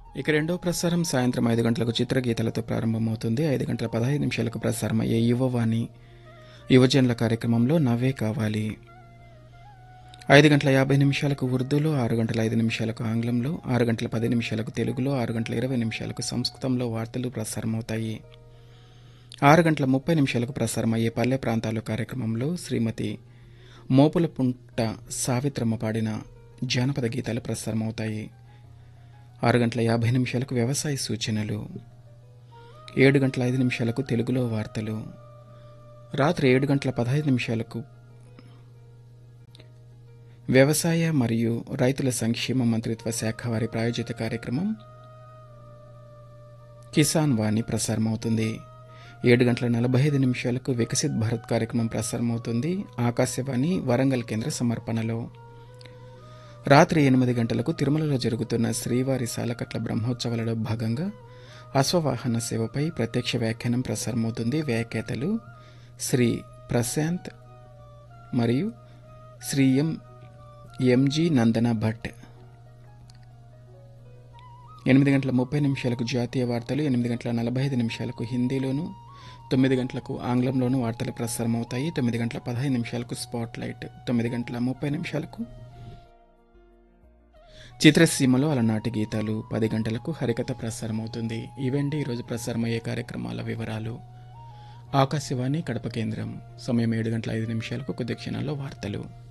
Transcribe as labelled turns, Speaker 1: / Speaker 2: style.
Speaker 1: ఇక రెండో ప్రసారం సాయంత్రం ఐదు గంటలకు చిత్రగీతలతో ప్రారంభమవుతుంది ఐదు గంటల పదహైదు నిమిషాలకు ప్రసారం అయ్యే యువవాణి యువజనుల కార్యక్రమంలో నవ్వే కావాలి ఐదు గంటల యాభై నిమిషాలకు ఉర్దూలో ఆరు గంటల ఐదు నిమిషాలకు ఆంగ్లంలో ఆరు గంటల పది నిమిషాలకు తెలుగులో ఆరు గంటల ఇరవై నిమిషాలకు సంస్కృతంలో వార్తలు ప్రసారమవుతాయి ఆరు గంటల ముప్పై నిమిషాలకు ప్రసారం అయ్యే పల్లె ప్రాంతాలు కార్యక్రమంలో శ్రీమతి మోపుల పుంట సావిత్రమ్మ పాడిన జానపద గీతాలు ప్రసారమవుతాయి ఆరు గంటల యాభై నిమిషాలకు వ్యవసాయ సూచనలు ఏడు గంటల ఐదు నిమిషాలకు తెలుగులో వార్తలు రాత్రి ఏడు గంటల పదహైదు నిమిషాలకు వ్యవసాయ మరియు రైతుల సంక్షేమ మంత్రిత్వ శాఖ వారి ప్రాయోజిత కార్యక్రమం కిసాన్ వాణి ప్రసారమవుతుంది ఏడు గంటల నలభై ఐదు నిమిషాలకు వికసిత్ భారత్ కార్యక్రమం ప్రసారమవుతుంది ఆకాశవాణి వరంగల్ కేంద్ర సమర్పణలో రాత్రి ఎనిమిది గంటలకు తిరుమలలో జరుగుతున్న శ్రీవారి సాలకట్ల బ్రహ్మోత్సవాలలో భాగంగా అశ్వవాహన సేవపై ప్రత్యక్ష వ్యాఖ్యానం ప్రసారమవుతుంది వ్యాఖ్యాతలు శ్రీ ప్రశాంత్ మరియు శ్రీ ఎం ఎంజి నందన భట్ ఎనిమిది గంటల ముప్పై నిమిషాలకు జాతీయ వార్తలు ఎనిమిది గంటల నలభై ఐదు నిమిషాలకు హిందీలోను తొమ్మిది గంటలకు ఆంగ్లంలోను వార్తలు ప్రసారమవుతాయి తొమ్మిది గంటల పదహైదు నిమిషాలకు స్పాట్ లైట్ తొమ్మిది గంటల ముప్పై నిమిషాలకు చిత్రసీమలో అలనాటి గీతాలు పది గంటలకు హరికథ ప్రసారమవుతుంది ఇవండి ఈరోజు ప్రసారమయ్యే కార్యక్రమాల వివరాలు ఆకాశవాణి కడప కేంద్రం సమయం ఏడు గంటల ఐదు నిమిషాలకు కొద్ది క్షణాల్లో వార్తలు